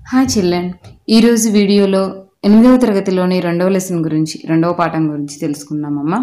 hi children ఈరోజు వీడియోలో ఎనిమిదవ తరగతిలోని రెండవ లెసన్ గురించి రెండవ పాఠం గురించి తెలుసుకుందామమ్మా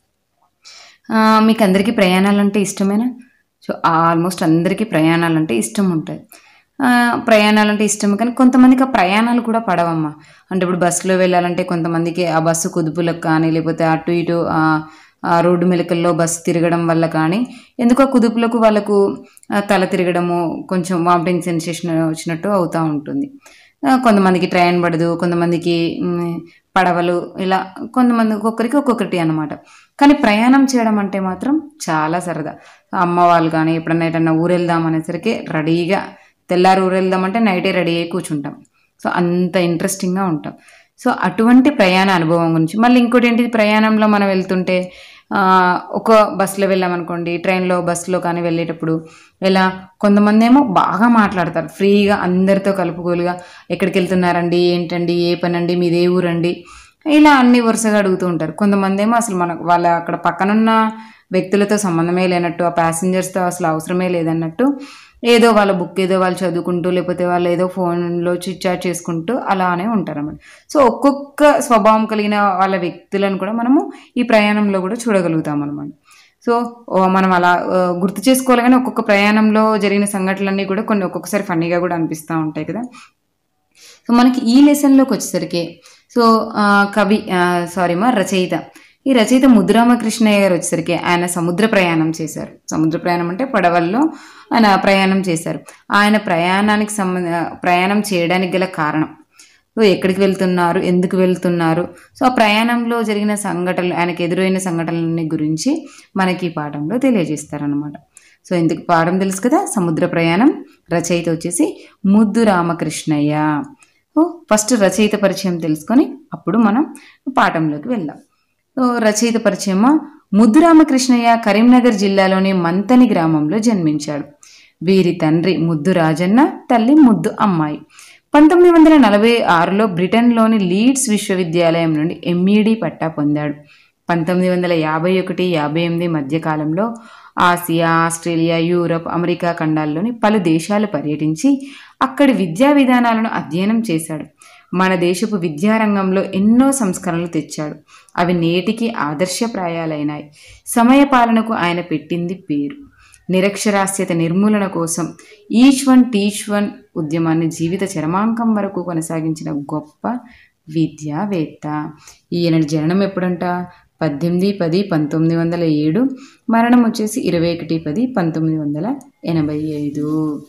ఆ, మీకు అందరికీ ప్రయాణాలు అంటే ఇష్టమేనా సో ఆల్మోస్ట్ అందరికీ ప్రయాణాలు అంటే ఇష్టం ఉంటుంది ఆ, ప్రయాణాలు అంటే ఇష్టం కానీ కొంతమందికి ఆ ప్రయాణాలు కూడా పడవమ్మా అంటే ఇప్పుడు బస్సులో వెళ్ళాలంటే కొంతమందికి ఆ బస్సు కుదుపులకు కానీ లేకపోతే అటు ఇటు ఆ, ఆ రోడ్డు మెలకల్లో బస్సు తిరగడం వల్ల కానీ ఎందుకో ఆ కుదుపులకు వాళ్ళకు ఆ, తల తిరగడము కొంచెం వామిటింగ్ సెన్సేషన్ వచ్చినట్టు అవుతూ ఉంటుంది ఆ, కొంతమందికి ట్రైన్ పడదు కొంతమందికి మ్, పడవలు ఇలా కొంతమంది ఒక్కొక్కరికి ఒక్కొక్కటి అనమాట కానీ ప్రయాణం చేయడం అంటే మాత్రం చాలా సరదా అమ్మ వాళ్ళు కానీ ఎప్పుడన్నా ఎటన్నా ఊరు వెళ్దాం అనేసరికి రెడీగా తెల్లారి ఊరు వెళ్దామంటే నైటే రెడీ అయ్యి కూర్చుంటాం సో అంత ఇంట్రెస్టింగ్గా ఉంటాం సో అటువంటి ప్రయాణ అనుభవం గురించి మళ్ళీ ఇంకోటి ఏంటిది ప్రయాణంలో మనం వెళ్తుంటే ఆ, ఒక బస్సులో వెళ్ళామనుకోండి ట్రైన్లో బస్సులో కానీ వెళ్ళేటప్పుడు ఇలా కొంతమంది ఏమో బాగా మాట్లాడతారు ఫ్రీగా అందరితో కలుపుకోలుగా ఎక్కడికి వెళ్తున్నారండి ఏంటండి ఏ పని అండి మీది ఏ ఊరండి ఇలా అన్ని వరుసగా అడుగుతూ ఉంటారు కొంతమంది ఏమో అసలు మన వాళ్ళ అక్కడ పక్కనున్న వ్యక్తులతో సంబంధమే లేనట్టు ఆ ప్యాసింజర్స్తో అసలు అవసరమే లేదన్నట్టు ఏదో వాళ్ళ బుక్ ఏదో వాళ్ళు చదువుకుంటూ లేకపోతే వాళ్ళు ఏదో ఫోన్లో చిట్ చాట్ చేసుకుంటూ అలానే ఉంటారు అన్నమాట సో ఒక్కొక్క స్వభావం కలిగిన వాళ్ళ వ్యక్తులను కూడా మనము ఈ ప్రయాణంలో కూడా చూడగలుగుతాం అనమాట సో ఓ మనం అలా ఆ, గుర్తు చేసుకోవాలి కానీ ఒక్కొక్క ప్రయాణంలో జరిగిన సంఘటనలన్నీ కూడా కొన్ని ఒక్కొక్కసారి ఫన్నీగా కూడా అనిపిస్తూ ఉంటాయి కదా సో మనకి ఈ లెసన్లోకి వచ్చేసరికి సో ఆ, కవి సారీ మా రచయిత ఈ రచయిత ముద్దురామకృష్ణయ్య గారు వచ్చేసరికి ఆయన సముద్ర ప్రయాణం చేశారు సముద్ర ప్రయాణం అంటే పడవల్లో ఆయన ప్రయాణం చేశారు ఆయన ప్రయాణానికి సంబంధ ప్రయాణం చేయడానికి గల కారణం సో ఎక్కడికి వెళ్తున్నారు ఎందుకు వెళ్తున్నారు సో ఆ ప్రయాణంలో జరిగిన సంఘటనలు ఆయనకు ఎదురైన సంఘటనలన్నీ గురించి మనకి ఈ పాఠంలో తెలియజేస్తారనమాట సో ఎందుకు పాఠం తెలుసు కదా సముద్ర ప్రయాణం రచయిత వచ్చేసి ముద్దు రామకృష్ణయ్య సో ఫస్ట్ రచయిత పరిచయం తెలుసుకొని అప్పుడు మనం పాఠంలోకి వెళ్దాం సో రచయిత పరిచయమా ముద్దు రామకృష్ణయ్య కరీంనగర్ జిల్లాలోని మంతని గ్రామంలో జన్మించాడు వీరి తండ్రి ముద్దు రాజన్న తల్లి ముద్దు అమ్మాయి పంతొమ్మిది వందల నలభై ఆరులో బ్రిటన్లోని లీడ్స్ విశ్వవిద్యాలయం నుండి ఎంఈడి పట్టా పొందాడు పంతొమ్మిది వందల యాభై ఒకటి యాభై ఎనిమిది మధ్యకాలంలో ఆసియా ఆస్ట్రేలియా యూరప్ అమెరికా ఖండాల్లోని పలు దేశాలు పర్యటించి అక్కడి విద్యా విధానాలను అధ్యయనం చేశాడు మన దేశపు విద్యారంగంలో ఎన్నో సంస్కరణలు తెచ్చాడు అవి నేటికి ఆదర్శప్రాయాలైనాయి సమయపాలనకు ఆయన పెట్టింది పేరు నిరక్షరాస్యత నిర్మూలన కోసం ఈచ్ వన్ టీచ్ వన్ ఉద్యమాన్ని జీవిత చరమాంకం వరకు కొనసాగించిన గొప్ప విద్యావేత్త ఈయన జననం ఎప్పుడంట పద్దెనిమిది పది పంతొమ్మిది వందల ఏడు మరణం వచ్చేసి ఇరవై ఒకటి పది పంతొమ్మిది వందల ఎనభై ఐదు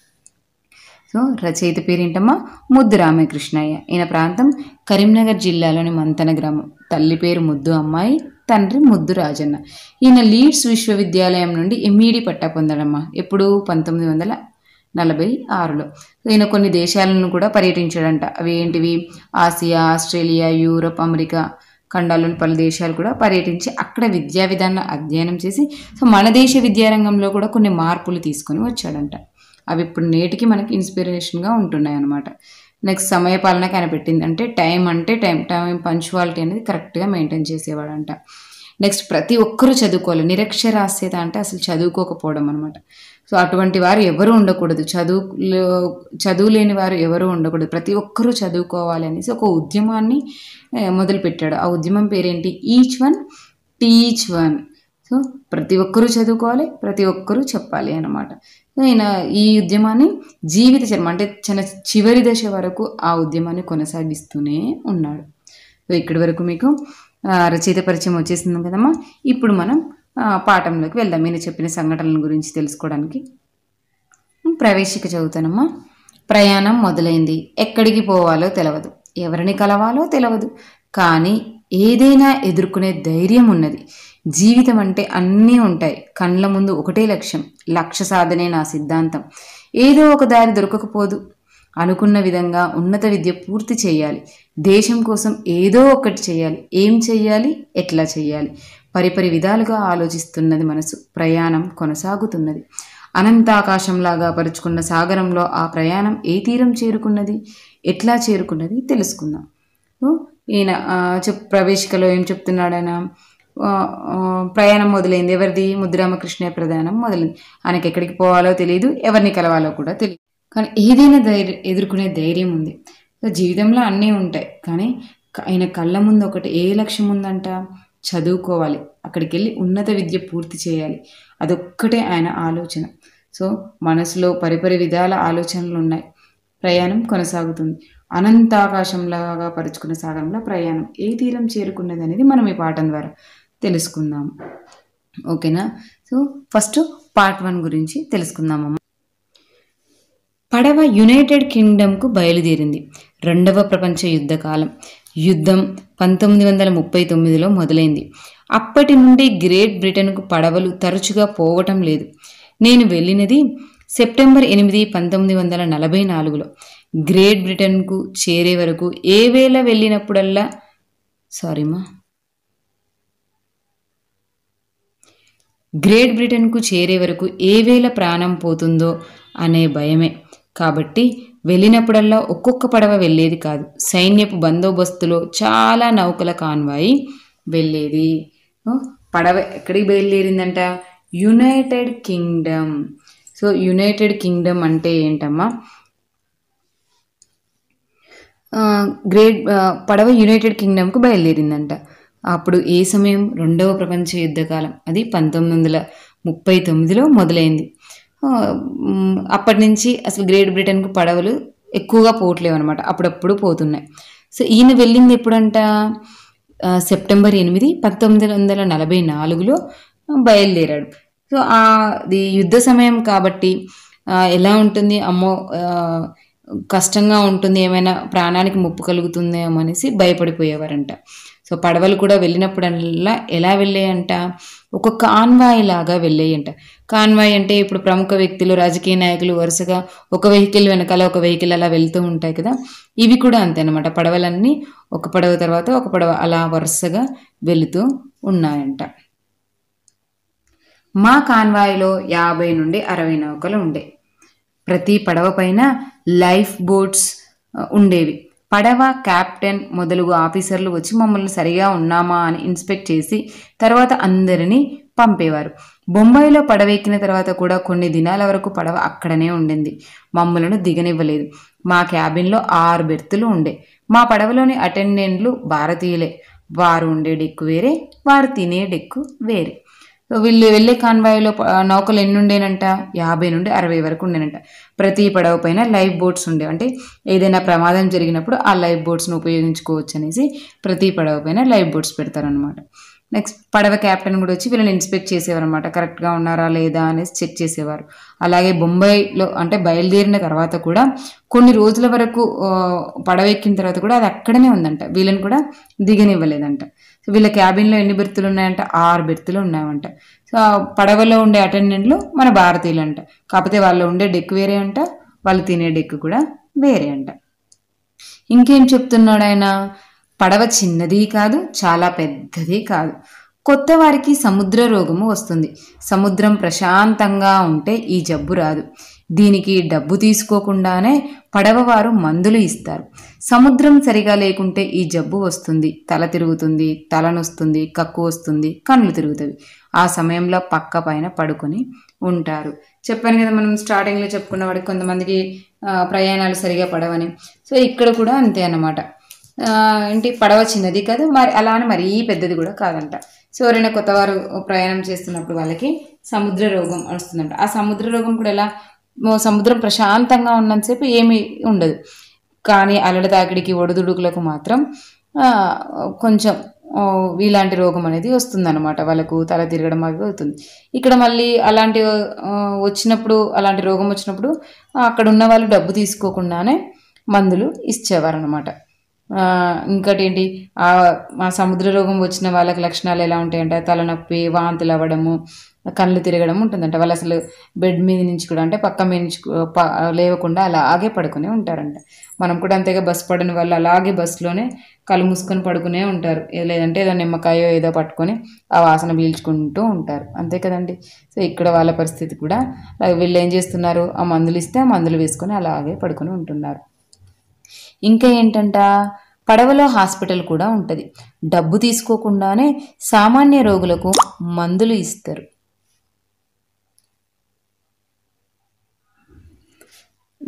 సో రచయిత పేరేంటమ్మా ముద్దు రామకృష్ణయ్య ఈయన ప్రాంతం కరీంనగర్ జిల్లాలోని మంతన గ్రామం తల్లి పేరు ముద్దు అమ్మాయి తండ్రి ముద్దు రాజన్న ఈయన లీడ్స్ విశ్వవిద్యాలయం నుండి ఎంఈడి పట్టా పొందాడమ్మా ఎప్పుడు పంతొమ్మిది వందల నలభై ఆరులో ఈయన కొన్ని దేశాలను కూడా పర్యటించాడంట అవి ఏంటివి ఆసియా ఆస్ట్రేలియా యూరప్ అమెరికా ఖండాల్లోని పలు దేశాలు కూడా పర్యటించి అక్కడ విద్యా విధానం అధ్యయనం చేసి సో మన దేశ విద్యారంగంలో కూడా కొన్ని మార్పులు తీసుకొని వచ్చాడంట అవి ఇప్పుడు నేటికి మనకి ఇన్స్పిరేషన్గా ఉంటున్నాయి అన్నమాట నెక్స్ట్ సమయపాలనకి ఆయన పెట్టింది అంటే టైం అంటే టైం టైం పంచువాలిటీ అనేది కరెక్ట్గా మెయింటైన్ చేసేవాడంట నెక్స్ట్ ప్రతి ఒక్కరూ చదువుకోవాలి నిరక్షరాస్యత అంటే అసలు చదువుకోకపోవడం అనమాట సో అటువంటి వారు ఎవరు ఉండకూడదు చదువులో చదువు లేని వారు ఎవరు ఉండకూడదు ప్రతి ఒక్కరూ చదువుకోవాలి అనేసి ఒక ఉద్యమాన్ని ఆ, మొదలుపెట్టాడు ఆ ఉద్యమం పేరేంటి each one teach one so ప్రతి ఒక్కరూ చదువుకోవాలి ప్రతి ఒక్కరూ చెప్పాలి అన్నమాట సో ఈయన ఈ ఉద్యమాన్ని జీవిత చర్మ అంటే చిన్న చివరి దశ వరకు ఆ ఉద్యమాన్ని కొనసాగిస్తూనే ఉన్నాడు సో ఇక్కడి వరకు మీకు ఆ, రచయిత పరిచయం వచ్చేసింది కదమ్మా ఇప్పుడు మనం ఆ, పాఠంలోకి వెళ్దాం నేను చెప్పిన సంఘటనల గురించి తెలుసుకోవడానికి ప్రవేశిక చదువుతానమ్మా ప్రయాణం మొదలైంది ఎక్కడికి పోవాలో తెలవదు ఎవరిని కలవాలో తెలవదు కానీ ఏదైనా ఎదుర్కొనే ధైర్యం ఉన్నది జీవితం అంటే అన్నీ ఉంటాయి కండ్ల ముందు ఒకటే లక్ష్యం లక్ష్య సాధనే నా సిద్ధాంతం ఏదో ఒక దారి దొరకకపోదు అనుకున్న విధంగా ఉన్నత విద్య పూర్తి చేయాలి దేశం కోసం ఏదో ఒకటి చేయాలి ఏం చెయ్యాలి ఎట్లా చెయ్యాలి పరిపరి విధాలుగా ఆలోచిస్తున్నది మనసు ప్రయాణం కొనసాగుతున్నది అనంతాకాశంలాగా పరుచుకున్న సాగరంలో ఆ ప్రయాణం ఏ తీరం చేరుకున్నది ఎట్లా చేరుకున్నది తెలుసుకుందాం సో ఈయన ఆ, చెప్ ప్రవేశికలో ఏం చెప్తున్నాడు ఆయన ఆ, ఆ, ప్రయాణం మొదలైంది ఎవరిది ముద్దురామకృష్ణ ప్రయాణం మొదలైంది ఆయనకి ఎక్కడికి పోవాలో తెలియదు ఎవరిని కలవాలో కూడా తెలియదు కానీ ఏదైనా ధైర్యం ఎదుర్కొనే ధైర్యం ఉంది సో జీవితంలో అన్నీ ఉంటాయి కానీ క- ఆయన కళ్ళ ముందు ఒకటి ఏ లక్ష్యం ఉందంట చదువుకోవాలి అక్కడికి వెళ్ళి ఉన్నత విద్య పూర్తి చేయాలి అదొక్కటే ఆయన ఆలోచన సో మనసులో పరిపరి విధాల ఆలోచనలు ఉన్నాయి ప్రయాణం కొనసాగుతుంది అనంతాకాశంలాగా పరుచుకున్న సాగరంలో ప్రయాణం ఏ తీరం చేరుకున్నది అనేది మనం ఈ పాఠం ద్వారా తెలుసుకుందాం ఓకేనా సో ఫస్ట్ పార్ట్ వన్ గురించి తెలుసుకుందామమ్మ పడవ యునైటెడ్ కింగ్డమ్కు బయలుదేరింది రెండవ ప్రపంచ యుద్ధ కాలం యుద్ధం పంతొమ్మిది వందల ముప్పై తొమ్మిదిలో మొదలైంది అప్పటి నుండి గ్రేట్ బ్రిటన్కు పడవలు తరచుగా పోవటం లేదు నేను వెళ్ళినది సెప్టెంబర్ ఎనిమిది పంతొమ్మిది వందల నలభై నాలుగులో గ్రేట్ బ్రిటన్కు చేరే వరకు ఏ వేళ వెళ్ళినప్పుడల్లా సారీమా గ్రేట్ బ్రిటన్కు చేరే వరకు ఏ వేళ ప్రాణం పోతుందో అనే భయమే కాబట్టి వెళ్ళినప్పుడల్లా ఒక్కొక్క పడవ వెళ్ళేది కాదు సైన్యపు బందోబస్తులో చాలా నౌకల కాన్వాయి వెళ్ళేది ఓ, పడవ ఎక్కడికి బయలుదేరిందంట United Kingdom so United Kingdom అంటే ఏంటమ్మా ఆ, గ్రేట్ ఆ, పడవ యునైటెడ్ కింగ్డమ్కు బయలుదేరిందంట అప్పుడు ఏ సమయం రెండవ ప్రపంచ యుద్ధకాలం అది పంతొమ్మిది వందల ముప్పై తొమ్మిదిలో మొదలైంది ఆ, మ్, అప్పటి నుంచి అసలు గ్రేట్ బ్రిటన్కు పడవలు ఎక్కువగా పోవట్లేవు అనమాట అప్పుడప్పుడు పోతున్నాయి సో ఈయన వెళ్ళింది ఎప్పుడంట ఆ, సెప్టెంబర్ ఎనిమిది పంతొమ్మిది వందల నలభై నాలుగులో బయలుదేరాడు సో ఆ అది యుద్ధ సమయం కాబట్టి ఆ, ఎలా ఉంటుంది అమ్మో ఆ, కష్టంగా ఉంటుంది ఏమైనా ప్రాణానికి ముప్పు కలుగుతుందేమో అనేసి భయపడిపోయేవారంట సో పడవలు కూడా వెళ్ళినప్పుడల్లా ఎలా వెళ్ళాయంట ఒక కాన్వాయ్ లాగా వెళ్ళాయంట కాన్వాయ్ అంటే ఇప్పుడు ప్రముఖ వ్యక్తులు రాజకీయ నాయకులు వరుసగా ఒక వెహికల్ వెనకాల ఒక వెహికల్ అలా వెళ్తూ ఉంటాయి కదా ఇవి కూడా అంతే అనమాట పడవలన్నీ ఒక పడవ తర్వాత ఒక పడవ అలా వరుసగా వెళుతూ ఉన్నాయంట మా కాన్వాయ్లో యాభై నుండి అరవై నౌకలు ఉండే ప్రతి పడవ పైన లైఫ్ బోట్స్ ఆ, ఉండేవి పడవ కెప్టెన్ మొదలుగు ఆఫీసర్లు వచ్చి మమ్మల్ని సరిగా ఉన్నామా అని ఇన్స్పెక్ట్ చేసి తర్వాత అందరినీ పంపేవారు బొంబాయిలో పడవ ఎక్కిన తర్వాత కూడా కొన్ని దినాల వరకు పడవ అక్కడనే ఉండింది మమ్మలను దిగనివ్వలేదు మా క్యాబిన్లో ఆరు బెర్తులు ఉండే మా పడవలోని అటెండెంట్లు భారతీయులే వారు ఉండే డెక్కు వేరే వారు తినే డెక్కు వేరే సో వీళ్ళు వెళ్ళే కాన్వాయ్లో ప- నౌకలు ఎన్ని ఉండేనంట యాభై నుండి అరవై వరకు ఉండేనంట ప్రతి పడవ పైన లైఫ్ బోట్స్ ఉండే అంటే ఏదైనా ప్రమాదం జరిగినప్పుడు ఆ లైఫ్ బోట్స్ను ఉపయోగించుకోవచ్చు అనేసి ప్రతి పడవ పైన లైఫ్ బోట్స్ పెడతారనమాట నెక్స్ట్ పడవ క్యాప్టెన్ కూడా వచ్చి వీళ్ళని ఇన్స్పెక్ట్ చేసేవారు అనమాట కరెక్ట్గా ఉన్నారా లేదా అనేసి చెక్ చేసేవారు అలాగే బొంబాయిలో అంటే బయలుదేరిన తర్వాత కూడా కొన్ని రోజుల వరకు ఆ, పడవ ఎక్కిన తర్వాత కూడా అది అక్కడనే ఉందంట వీళ్ళని కూడా దిగనివ్వలేదంట సో వీళ్ళ క్యాబిన్లో ఎన్ని బెర్తులు ఉన్నాయంట ఆరు బెర్తులు ఉన్నాయంట సో ఆ పడవలో ఉండే అటెండెంట్లు మన భారతీయులు అంట కాకపోతే వాళ్ళు ఉండే డెక్ వేరే అంట వాళ్ళు తినే డెక్ కూడా వేరే అంట ఇంకేం చెప్తున్నాడు ఆయన పడవ చిన్నది కాదు చాలా పెద్దది కాదు కొత్త వారికి సముద్ర రోగము వస్తుంది సముద్రం ప్రశాంతంగా ఉంటే ఈ జబ్బు రాదు దీనికి డబ్బు తీసుకోకుండానే పడవవారు మందులు ఇస్తారు సముద్రం సరిగా లేకుంటే ఈ జబ్బు వస్తుంది తల తిరుగుతుంది తలనొస్తుంది కక్కు వస్తుంది కళ్ళు తిరుగుతాయి ఆ సమయంలో పక్క పైన పడుకొని ఉంటారు చెప్పాను కదా మనం స్టార్టింగ్లో చెప్పుకున్న వాడికి కొంతమందికి ఆ, ప్రయాణాలు సరిగా పడవని సో ఇక్కడ కూడా అంతే అన్నమాట ఆ, ఏంటి పడవ చిన్నది కాదు మరి అలా అని మరీ పెద్దది కూడా కాదంట సో ఎవరైనా కొత్త వారు ప్రయాణం చేస్తున్నప్పుడు వాళ్ళకి సముద్ర రోగం వస్తుందంట ఆ సముద్ర రోగం కూడా ఎలా ఓ సముద్రం ప్రశాంతంగా ఉన్నంతసేపు ఏమీ ఉండదు కానీ అలల తాకిడికి ఒడిదుడుకులకు మాత్రం ఆ, కొంచెం ఓ, ఇలాంటి రోగం అనేది వస్తుందన్నమాట వాళ్ళకు తల తిరగడం అవి అవుతుంది ఇక్కడ మళ్ళీ అలాంటి ఆ, వచ్చినప్పుడు అలాంటి రోగం వచ్చినప్పుడు ఆ, అక్కడ ఉన్న వాళ్ళు డబ్బు తీసుకోకుండానే మందులు ఇచ్చేవారనమాట ఇంకటి ఏంటి ఆ ఆ సముద్ర రోగం వచ్చిన వాళ్ళకి లక్షణాలు ఎలా ఉంటాయంటే తలనొప్పి వాంతులు అవ్వడము కళ్ళు తిరగడం ఉంటుందంట వాళ్ళు అసలు బెడ్ మీద నుంచి కూడా అంటే పక్క మీద నుంచి కూ- ప- లేవకుండా అలాగే పడుకునే ఉంటారంట మనం కూడా అంతేగా బస్సు పడిన వాళ్ళు అలాగే బస్సులోనే కళ్ళు మూసుకొని పడుకునే ఉంటారు ఏ- లేదంటే ఏదో నిమ్మకాయో ఏదో పట్టుకొని ఆ వాసన పీల్చుకుంటూ ఉంటారు అంతే కదండి సో ఇక్కడ వాళ్ళ పరిస్థితి కూడా అలాగే వీళ్ళు ఏం చేస్తున్నారు ఆ మందులు ఇస్తే ఆ మందులు వేసుకొని అలాగే పడుకొని ఉంటున్నారు ఇంకా ఏంటంట పడవలో హాస్పిటల్ కూడా ఉంటుంది డబ్బు తీసుకోకుండానే సామాన్య రోగులకు మందులు ఇస్తారు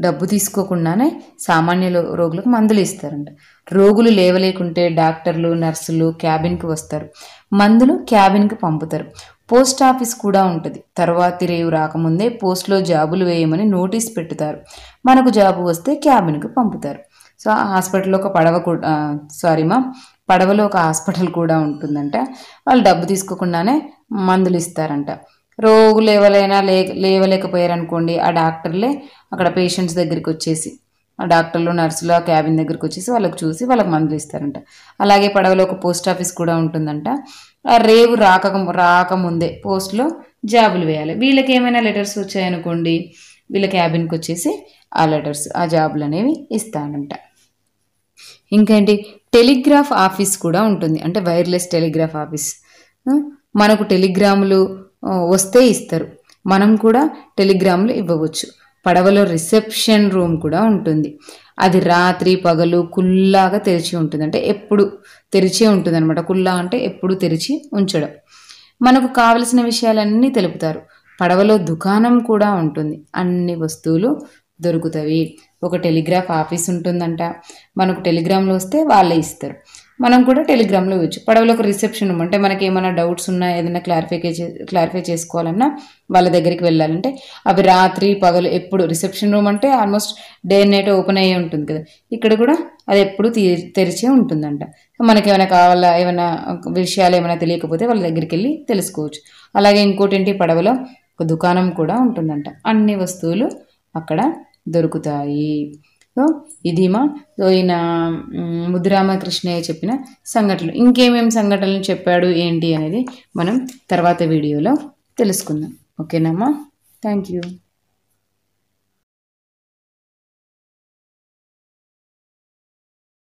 డబ్బు తీసుకోకుండానే సామాన్య లో- రోగులకు మందులు ఇస్తారంట రోగులు లేవలేకుంటే డాక్టర్లు నర్సులు క్యాబిన్కి వస్తారు మందులు క్యాబిన్కి పంపుతారు పోస్ట్ ఆఫీస్ కూడా ఉంటుంది తర్వాతి రేవు రాకముందే పోస్ట్లో జాబులు వేయమని నోటీస్ పెట్టుతారు మనకు జాబు వస్తే క్యాబిన్కి పంపుతారు సో ఆ హాస్పిటల్లో ఒక పడవ కూడా సారీ మా పడవలో ఒక హాస్పిటల్ కూడా ఉంటుందంట వాళ్ళు డబ్బు తీసుకోకుండానే మందులు ఇస్తారంట రోగులు లేవలైనా లే లేవలేకపోయారనుకోండి ఆ డాక్టర్లే అక్కడ పేషెంట్స్ దగ్గరికి వచ్చేసి ఆ డాక్టర్లు నర్సులు ఆ క్యాబిన్ దగ్గరికి వచ్చేసి వాళ్ళకి చూసి వాళ్ళకి మందులు ఇస్తారంట అలాగే పడవలో ఒక పోస్ట్ ఆఫీస్ కూడా ఉంటుందంట ఆ రేవు రాక రాకముందే పోస్ట్లో జాబులు వేయాలి వీళ్ళకి ఏమైనా లెటర్స్ వచ్చాయనుకోండి వీళ్ళ క్యాబిన్కి వచ్చేసి ఆ లెటర్స్ ఆ జాబులు అనేవి ఇస్తానంట ఇంకేంటి టెలిగ్రాఫ్ ఆఫీస్ కూడా ఉంటుంది అంటే వైర్లెస్ టెలిగ్రాఫ్ ఆఫీస్ ఆ, మనకు టెలిగ్రాములు ఆ, వస్తే ఇస్తారు మనం కూడా టెలిగ్రాములు ఇవ్వవచ్చు పడవలో రిసెప్షన్ రూమ్ కూడా ఉంటుంది అది రాత్రి పగలు కుల్లాగా తెరిచి ఉంటుంది అంటే ఎప్పుడు తెరిచే ఉంటుంది అనమాట కుల్లా అంటే ఎప్పుడు తెరిచి ఉంచడం మనకు కావలసిన విషయాలన్నీ తెలుపుతారు పడవలో దుకాణం కూడా ఉంటుంది అన్ని వస్తువులు దొరుకుతాయి ఒక టెలిగ్రాఫ్ ఆఫీస్ ఉంటుందంట మనకు టెలిగ్రామ్లో వస్తే వాళ్ళే ఇస్తారు మనం కూడా టెలిగ్రామ్లో ఇవ్వచ్చు పడవలో ఒక రిసెప్షన్ రూమ్ అంటే మనకి ఏమైనా డౌట్స్ ఉన్నా ఏదైనా క్లారిఫై క్లారిఫై చేసుకోవాలన్నా వాళ్ళ దగ్గరికి వెళ్ళాలంటే అవి రాత్రి పగలు ఎప్పుడు రిసెప్షన్ రూమ్ అంటే almost day and night open అయ్యే ఉంటుంది కదా ఇక్కడ కూడా అది ఎప్పుడు తీ తెరిచే ఉంటుందంట మనకి ఏమైనా కావాలా ఏమైనా విషయాలు ఏమైనా తెలియకపోతే వాళ్ళ దగ్గరికి వెళ్ళి తెలుసుకోవచ్చు అలాగే ఇంకోటి ఏంటి పడవలో ఒక దుకాణం కూడా ఉంటుందంట అన్ని వస్తువులు అక్కడ దొరుకుతాయి సో ఇది మా సో ఈయన మ్, ముద్దురామకృష్ణయ్య చెప్పిన సంఘటనలు ఇంకేమేమి సంఘటనలు చెప్పాడు ఏంటి అనేది మనం తర్వాత వీడియోలో తెలుసుకుందాం ఓకేనమ్మా థ్యాంక్ యూ